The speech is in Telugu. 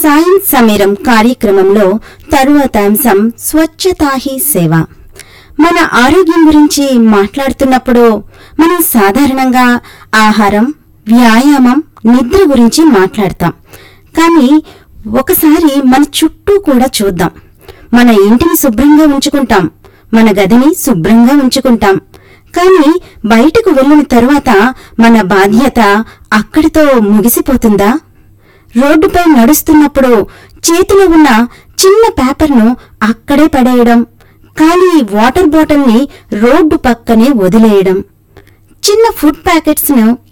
సాయం సమీరం కార్యక్రమంలో తరువాత అంశం స్వచ్ఛతా హీ సేవ మన ఆరోగ్యం గురించి మాట్లాడుతున్నప్పుడు మనం సాధారణంగా ఆహారం వ్యాయామం నిద్ర గురించి మాట్లాడతాం కానీ ఒకసారి మన చుట్టూ కూడా చూద్దాం మన ఇంటిని శుభ్రంగా ఉంచుకుంటాం మన గదిని శుభ్రంగా ఉంచుకుంటాం కానీ బయటకు వెళ్ళిన తరువాత మన బాధ్యత అక్కడితో ముగిసిపోతుందా రోడ్డుపై నడుస్తున్నప్పుడు చేతిలో ఉన్న చిన్న పేపర్ను అక్కడే పడేయడం ఖాళీ వాటర్ బాటిల్ని రోడ్డు పక్కనే వదిలేయడం చిన్న ఫుడ్ ప్యాకెట్స్ను